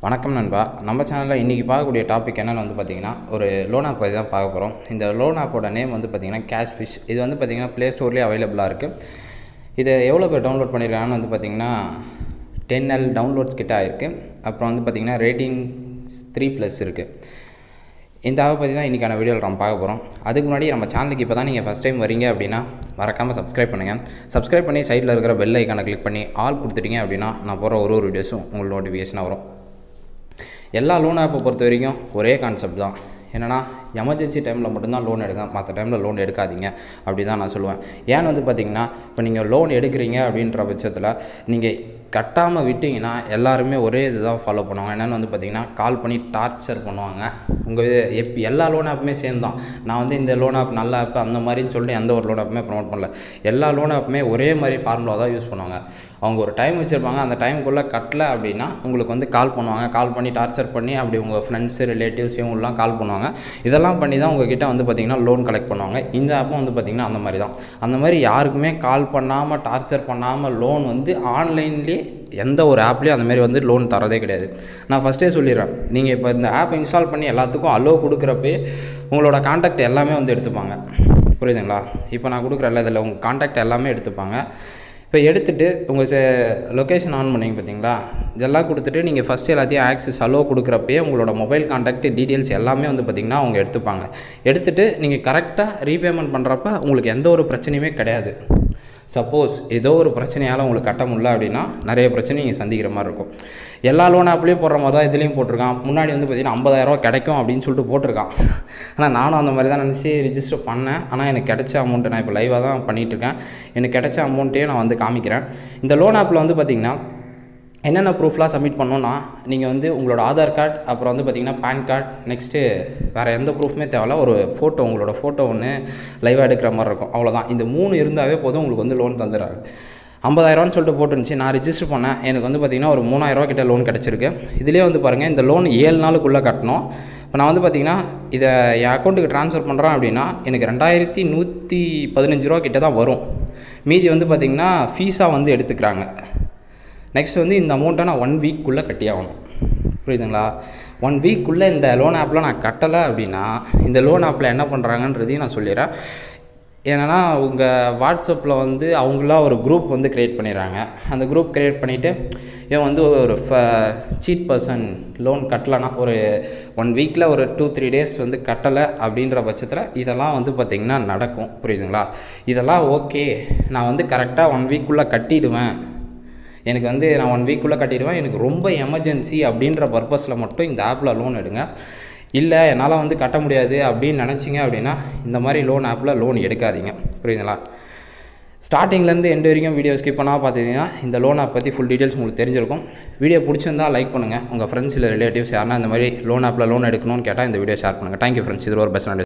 வணக்கம் நண்பா நம்ம சேனலில் இன்றைக்கி பார்க்கக்கூடிய டாபிக் என்னென்னு வந்து பார்த்திங்கன்னா ஒரு லோன் ஆப் பற்றி தான் பார்க்க போகிறோம் இந்த லோன் ஆப்போட நேம் வந்து பார்த்திங்கன்னா கேஷ் ஃபிஷ் இது வந்து பார்த்திங்கன்னா ப்ளே ஸ்டோர்லேயே அவைலபிளாக இருக்குது இதை எவ்வளோ பேர் டவுன்லோட் பண்ணியிருக்காங்கன்னு வந்து பார்த்திங்கன்னா டென் எல் டவுன்லோட்ஸ் கிட்ட ஆயிருக்கு அப்புறம் வந்து பார்த்திங்கன்னா ரேட்டிங் த்ரீ ப்ளஸ் இருக்குது இந்த ஆப்பை பற்றி தான் இன்றைக்கான வீடியோவில் நம்ம பார்க்க போகிறோம் அதுக்கு முன்னாடி நம்ம சேனலுக்கு இப்போ தான் நீங்கள் ஃபஸ்ட் டைம் வரீங்க அப்படின்னா மறக்காமல் சப்ஸ்கிரைப் பண்ணுங்கள் சப்ஸ்கிரைப் பண்ணி சைடில் இருக்கிற பெல் ஐக்கானை கிளிக் பண்ணி ஆல் கொடுத்துட்டீங்க அப்படின்னா நான் போகிற ஒரு ஒரு வீடியோஸும் உங்களுக்கு நோட்டிஃபிகேஷனாக வரும் எல்லா லோன் ஆப்பை பொறுத்த வரைக்கும் ஒரே கான்செப்ட் தான் என்னென்னா எமர்ஜென்சி டைமில் மட்டும்தான் லோன் எடுங்க மற்ற டைமில் லோன் எடுக்காதீங்க அப்படி தான் நான் சொல்லுவேன் ஏன்னு வந்து பார்த்தீங்கன்னா இப்போ நீங்கள் லோன் எடுக்கிறீங்க அப்படின்ற பட்சத்தில் நீங்கள் கட்டாமல் விட்டிங்கன்னா எல்லாருமே ஒரே இது தான் ஃபாலோ பண்ணுவாங்க என்னென்னு வந்து பார்த்தீங்கன்னா கால் பண்ணி டார்ச்சர் பண்ணுவாங்க உங்கள் இது எப் எல்லா லோன் ஆப்புமே சேம் தான் நான் வந்து இந்த லோன் ஆப் நல்ல ஆப் அந்த மாதிரின்னு சொல்லிட்டு எந்த ஒரு லோன் ஆப்புமே ப்ரொமோட் பண்ணல எல்லா லோன் ஆப்புமே ஒரே மாதிரி ஃபார்முலா தான் யூஸ் பண்ணுவாங்க அவங்க ஒரு டைம் வச்சுருப்பாங்க அந்த டைமுக்குள்ளே கட்டல அப்படின்னா உங்களுக்கு வந்து கால் பண்ணுவாங்க கால் பண்ணி டார்ச்சர் பண்ணி அப்படி உங்கள் ஃப்ரெண்ட்ஸு ரிலேட்டிவ்ஸ் இவங்களாம் கால் பண்ணுவாங்க இதெல்லாம் பண்ணி தான் உங்ககிட்ட வந்து பார்த்திங்கன்னா லோன் கலெக்ட் பண்ணுவாங்க இந்த ஆப்பும் வந்து பார்த்திங்கன்னா அந்த மாதிரி தான் அந்த மாதிரி யாருக்குமே கால் பண்ணாமல் டார்ச்சர் பண்ணாமல் லோன் வந்து ஆன்லைன்லேயே எந்த ஒரு ஆப்லேயும் அந்த மாதிரி வந்து லோன் தரதே கிடையாது நான் ஃபஸ்ட்டே சொல்லிடுறேன் நீங்கள் இப்போ இந்த ஆப் இன்ஸ்டால் பண்ணி எல்லாத்துக்கும் அலோ கொடுக்குறப்பே உங்களோட காண்டாக்ட் எல்லாமே வந்து எடுத்துப்பாங்க புரியுதுங்களா இப்போ நான் கொடுக்குறேன்ல இதில் உங்கள் காண்டாக்ட் எல்லாமே எடுத்துப்பாங்க இப்போ எடுத்துகிட்டு உங்கள் லொக்கேஷன் ஆன் பண்ணிங்க பார்த்தீங்களா இதெல்லாம் கொடுத்துட்டு நீங்கள் ஃபஸ்ட்டு எல்லாத்தையும் ஆக்சஸ் அலோ கொடுக்குறப்பே உங்களோட மொபைல் காண்டாக்ட் டீட்டெயில்ஸ் எல்லாமே வந்து பார்த்திங்கன்னா அவங்க எடுத்துப்பாங்க எடுத்துகிட்டு நீங்கள் கரெக்டாக ரீபேமெண்ட் பண்ணுறப்ப உங்களுக்கு எந்த ஒரு பிரச்சனையுமே கிடையாது சப்போஸ் ஏதோ ஒரு பிரச்சனையால் உங்களுக்கு கட்ட முடியல அப்படின்னா நிறைய பிரச்சனை நீங்கள் சந்திக்கிற மாதிரி இருக்கும் எல்லா லோன் ஆப்லேயும் போடுற மாதிரி தான் இதுலேயும் போட்டிருக்கான் முன்னாடி வந்து பார்த்திங்கன்னா ஐம்பதாயிரரூவா கிடைக்கும் அப்படின்னு சொல்லிட்டு போட்டிருக்கான் ஆனால் நானும் அந்த மாதிரி தான் நினச்சி ரிஜிஸ்டர் பண்ணேன் ஆனால் எனக்கு கிடைச்ச அமௌண்ட்டு நான் இப்போ லைவாக தான் பண்ணிகிட்ருக்கேன் எனக்கு கிடைச்ச அமௌண்ட்டையும் நான் வந்து காமிக்கிறேன் இந்த லோன் ஆப்பில் வந்து பார்த்திங்கன்னா என்னென்ன ப்ரூஃப்லாம் சப்மிட் பண்ணோன்னா நீங்கள் வந்து உங்களோட ஆதார் கார்டு அப்புறம் வந்து பார்த்திங்கன்னா பேன் கார்டு நெக்ஸ்ட்டு வேறு எந்த ப்ரூஃப்மே தேவையில்ல ஒரு ஃபோட்டோ உங்களோட ஃபோட்டோ ஒன்று லைவாக எடுக்கிற மாதிரி இருக்கும் அவ்வளோதான் இந்த மூணு இருந்தாவே போதும் உங்களுக்கு வந்து லோன் தந்துடுறாங்க ஐம்பதாயிரரூவான்னு சொல்லிட்டு போட்டுருந்துச்சு நான் ரிஜிஸ்டர் பண்ணேன் எனக்கு வந்து பார்த்திங்கன்னா ஒரு மூணாயிரரூவா கிட்ட லோன் கிடச்சிருக்கு இதுலேயே வந்து பாருங்கள் இந்த லோன் ஏழு நாளுக்குள்ளே கட்டணும் இப்போ நான் வந்து பார்த்திங்கன்னா இதை என் அக்கௌண்ட்டுக்கு ட்ரான்ஸ்ஃபர் பண்ணுறேன் அப்படின்னா எனக்கு ரெண்டாயிரத்தி நூற்றி பதினஞ்சு ரூபா கிட்ட தான் வரும் மீதி வந்து பார்த்திங்கன்னா ஃபீஸாக வந்து எடுத்துக்கிறாங்க நெக்ஸ்ட் வந்து இந்த அமௌண்ட்டை நான் ஒன் வீக்குள்ளே கட்டி ஆகணும் புரியுதுங்களா ஒன் வீக்குள்ளே இந்த லோன் ஆப்பில் நான் கட்டலை அப்படின்னா இந்த லோன் ஆப்பில் என்ன பண்ணுறாங்கன்றதையும் நான் சொல்லிடுறேன் ஏன்னா உங்கள் வாட்ஸ்அப்பில் வந்து அவங்களா ஒரு குரூப் வந்து க்ரியேட் பண்ணிடுறாங்க அந்த குரூப் க்ரியேட் பண்ணிவிட்டு இவன் வந்து ஒரு ஃப சீட் பர்சன் லோன் கட்டலைன்னா ஒரு ஒன் வீக்கில் ஒரு டூ த்ரீ டேஸ் வந்து கட்டலை அப்படின்ற பட்சத்தில் இதெல்லாம் வந்து பார்த்திங்கன்னா நடக்கும் புரியுதுங்களா இதெல்லாம் ஓகே நான் வந்து கரெக்டாக ஒன் வீக்குள்ளே கட்டிடுவேன் எனக்கு வந்து நான் ஒன் வீக்குள்ளே கட்டிடுவேன் எனக்கு ரொம்ப எமர்ஜென்சி அப்படின்ற பர்பஸில் மட்டும் இந்த ஆப்பில் லோன் எடுங்க இல்லை என்னால் வந்து கட்ட முடியாது அப்படின்னு நினச்சிங்க அப்படின்னா இந்த மாதிரி லோன் ஆப்பில் லோன் எடுக்காதீங்க புரியுதுங்களா ஸ்டார்டிங்லேருந்து எண்டு வரைக்கும் வீடியோ ஸ்கிப் பண்ணால் பார்த்தீங்கன்னா இந்த லோன் ஆப் பற்றி ஃபுல் டீட்டெயில்ஸ் உங்களுக்கு தெரிஞ்சிருக்கும் வீடியோ பிடிச்சிருந்தா லைக் பண்ணுங்கள் உங்கள் ஃப்ரெண்ட்ஸ் இல்லை ரிலேட்டிவ்ஸ் யாருன்னா இந்த மாதிரி லோன் ஆப்பில் லோன் எடுக்கணும்னு கேட்டால் இந்த வீடியோ ஷேர் பண்ணுங்கள் தேங்க்யூ ஃப்ரெண்ட்ஸ் இது ஒரு பெஸ்ட்